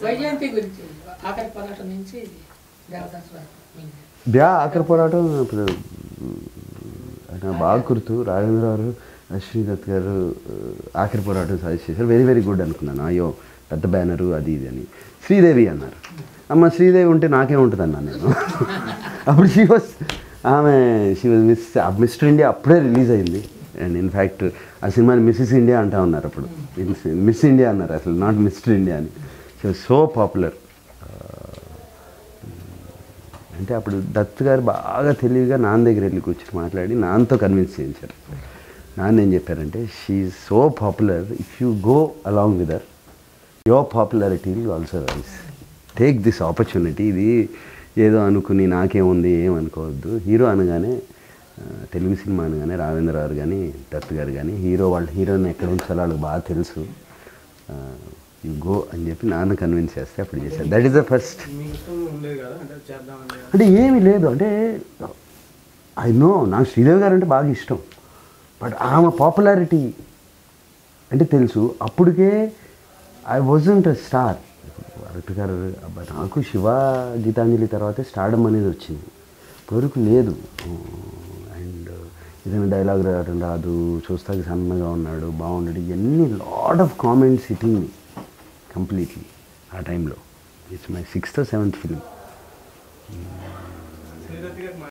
వైజయంతి గురించి ఆఖరి పోరాటం నుంచి దేవదాస్ వరకు మిగిలిన. బ్యా ఆఖరి పోరాటం ఇప్పుడు నాకు బాగా గుర్తు రాజేంద్ర గారు అశ్విని దత్ గారు ఆ, ఆఖరి పోరాటం సజెస్ట్ చేశారు వెరీ వెరీ గుడ్ అనుకున్నాను అయ్యో పెద్ద బ్యానరు అది ఇది అని శ్రీదేవి అన్నారు అమ్మ శ్రీదేవి ఉంటే నాకే ఉంటుంది అన్నాను నేను అప్పుడు షీ వాస్ ఆమె she was miss mister India అప్పుడే రిలీజ్ అయింది అండ్ ఇన్ఫ్యాక్ట్ ఆ సినిమాని మిస్సెస్ ఇండియా అంటా ఉన్నారు అప్పుడు మిస్ ఇండియా అన్నారు అసలు నాట్ మిస్టర్ ఇండియా అని షీ వాజ్ సో పాపులర్ అంటే అప్పుడు దత్ గారు బాగా తెలివిగా నాన్న దగ్గర వెళ్ళి కూర్చొని మాట్లాడి నాన్నతో కన్విన్స్ చేయించారు నాన్న ఏం చెప్పారంటే she so popular if you go along with uh your popularity will also rise take this opportunity ఇది ఏదో అనుకుని నాకేముంది ఏం అనుకోవద్దు హీరో అనగానే ఆ, తెలుగు సినిమా అనగానే రావేంద్ర గారు కానీ దత్ గారు కానీ హీరో వాళ్ళ హీరోని ఎక్కడ ఉంచాలో వాళ్ళకి బాగా తెలుసు యు గో అని చెప్పి నాన్న కన్విన్స్ చేస్తే అప్పుడు చేశారు దట్ ఈస్ ద ఫస్ట్ మీకు ఇష్టం ఉండేది కదా అంటే చేద్దామని అంటే ఏమీ లేదు అంటే ఐ నో నాకు శ్రీదేవి గారు అంటే బాగా ఇష్టం బట్ ఆమె పాపులారిటీ అంటే తెలుసు అప్పటికే ఐ వాజంట్ స్టార్ భరత్ గారు అబ్బా నాకు శివ గీతాంజలి తర్వాతే స్టార్డమ్ అనేది వచ్చింది ఇప్పటివరకు లేదు అండ్ ఏదైనా డైలాగ్ రావడం రాదు చూస్తాకి సన్నగా ఉన్నాడు బాగున్నాడు ఇవన్నీ lot of comments hitting completely ఆ టైంలో it's my sixth seventh film Srirath గారికి మా